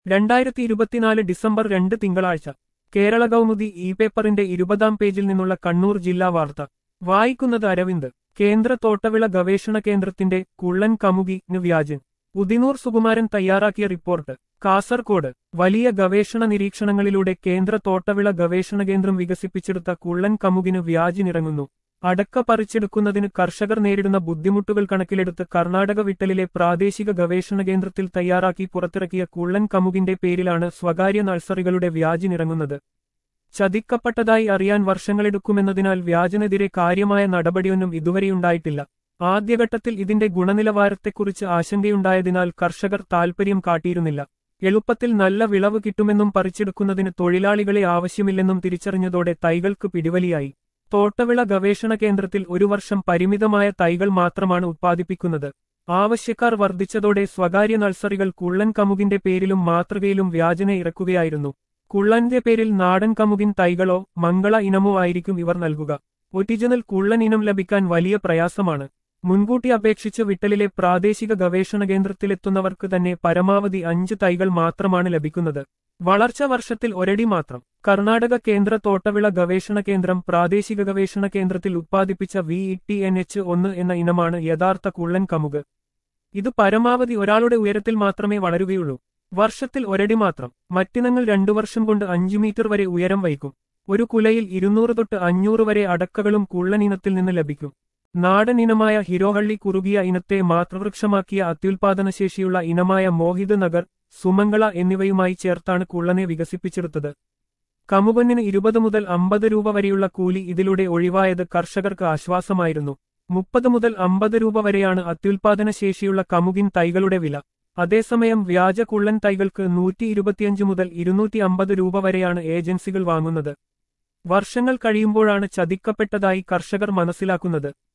രണ്ടായിരത്തി ഇരുപത്തിനാല് ഡിസംബർ രണ്ട് തിങ്കളാഴ്ച കേരള കൗമുദി ഇ പേപ്പറിന്റെ ഇരുപതാം പേജിൽ നിന്നുള്ള കണ്ണൂർ ജില്ലാ വാർത്ത വായിക്കുന്നത് അരവിന്ദ് കേന്ദ്ര തോട്ടവിള ഗവേഷണ കേന്ദ്രത്തിന്റെ കുള്ളൻ കമുകിന് വ്യാജൻ ഉദിനൂർ സുകുമാരൻ തയ്യാറാക്കിയ റിപ്പോർട്ട് കാസർകോട് വലിയ ഗവേഷണ നിരീക്ഷണങ്ങളിലൂടെ കേന്ദ്ര തോട്ടവിള ഗവേഷണ കേന്ദ്രം വികസിപ്പിച്ചെടുത്ത കുള്ളൻ കമുകിന് വ്യാജിനിറങ്ങുന്നു അടക്ക പറിച്ചെടുക്കുന്നതിന് കർഷകർ നേരിടുന്ന ബുദ്ധിമുട്ടുകൾ കണക്കിലെടുത്ത് കർണാടക വിട്ടലിലെ പ്രാദേശിക ഗവേഷണ കേന്ദ്രത്തിൽ തയ്യാറാക്കി പുറത്തിറക്കിയ കുള്ളൻ കമുകിന്റെ പേരിലാണ് സ്വകാര്യ നഴ്സറികളുടെ വ്യാജിനിറങ്ങുന്നത് ചതിക്കപ്പെട്ടതായി അറിയാൻ വർഷങ്ങളെടുക്കുമെന്നതിനാൽ വ്യാജനെതിരെ കാര്യമായ നടപടിയൊന്നും ഇതുവരെയുണ്ടായിട്ടില്ല ആദ്യഘട്ടത്തിൽ ഇതിന്റെ ഗുണനിലവാരത്തെക്കുറിച്ച് ആശങ്കയുണ്ടായതിനാൽ കർഷകർ താൽപര്യം കാട്ടിയിരുന്നില്ല എളുപ്പത്തിൽ നല്ല വിളവ് കിട്ടുമെന്നും പറിച്ചെടുക്കുന്നതിന് തൊഴിലാളികളെ ആവശ്യമില്ലെന്നും തിരിച്ചറിഞ്ഞതോടെ തൈകൾക്ക് പിടിവലിയായി തോട്ടവിള ഗവേഷണ കേന്ദ്രത്തിൽ ഒരു വർഷം പരിമിതമായ തൈകൾ മാത്രമാണ് ഉത്പാദിപ്പിക്കുന്നത് ആവശ്യക്കാർ വർദ്ധിച്ചതോടെ സ്വകാര്യ നഴ്സറികൾ കുള്ളൻ കമുകിന്റെ പേരിലും മാതൃകയിലും വ്യാജന ഇറക്കുകയായിരുന്നു കുള്ളന്റെ പേരിൽ നാടൻ കമുകിൻ തൈകളോ മംഗള ഇനമോ ആയിരിക്കും ഇവർ നൽകുക ഒറിജിനൽ കുള്ളൻ ഇനം ലഭിക്കാൻ വലിയ പ്രയാസമാണ് മുൻകൂട്ടി അപേക്ഷിച്ച് വിട്ടലിലെ പ്രാദേശിക ഗവേഷണ കേന്ദ്രത്തിലെത്തുന്നവർക്ക് തന്നെ പരമാവധി അഞ്ച് തൈകൾ മാത്രമാണ് ലഭിക്കുന്നത് വളർച്ച വർഷത്തിൽ ഒരടി മാത്രം കർണാടക കേന്ദ്ര തോട്ടവിള ഗവേഷണ കേന്ദ്രം പ്രാദേശിക ഗവേഷണ കേന്ദ്രത്തിൽ ഉത്പാദിപ്പിച്ച V E T N H ഒന്ന് എന്ന ഇനമാണ് യഥാർത്ഥ കുള്ളൻ കമുക് ഇത് പരമാവധി ഒരാളുടെ ഉയരത്തിൽ മാത്രമേ വളരുകയുള്ളൂ വർഷത്തിൽ ഒരടി മാത്രം മറ്റിനങ്ങൾ രണ്ടു വർഷം കൊണ്ട് അഞ്ചു മീറ്റർ വരെ ഉയരം വയ്ക്കും ഒരു കുലയിൽ ഇരുന്നൂറ് തൊട്ട് അഞ്ഞൂറ് വരെ അടക്കകളും കുള്ളൻ ഇനത്തിൽ നിന്ന് ലഭിക്കും നാടൻ ഇനമായ ഹിരോഹള്ളി കുറുകിയ ഇനത്തെ മാതൃവൃക്ഷമാക്കിയ അത്യുൽപാദനശേഷിയുള്ള ഇനമായ മോഹിത് നഗർ സുമംഗള എന്നിവയുമായി ചേർത്താണ് കുള്ളനെ വികസിപ്പിച്ചെടുത്തത് കമുകന്നിന് ഇരുപത് മുതൽ അമ്പത് രൂപ വരെയുള്ള കൂലി ഇതിലൂടെ ഒഴിവായത് കർഷകർക്ക് ആശ്വാസമായിരുന്നു മുപ്പത് മുതൽ അമ്പത് രൂപ വരെയാണ് അത്യുൽപാദനശേഷിയുള്ള കമുകിൻ തൈകളുടെ വില അതേസമയം വ്യാജ കുള്ളൻ തൈകൾക്ക് നൂറ്റി ഇരുപത്തിയഞ്ച് മുതൽ ഇരുന്നൂറ്റി അമ്പത് രൂപ വരെയാണ് ഏജൻസികൾ വാങ്ങുന്നത് വർഷങ്ങൾ കഴിയുമ്പോഴാണ് ചതിക്കപ്പെട്ടതായി കർഷകർ മനസ്സിലാക്കുന്നത്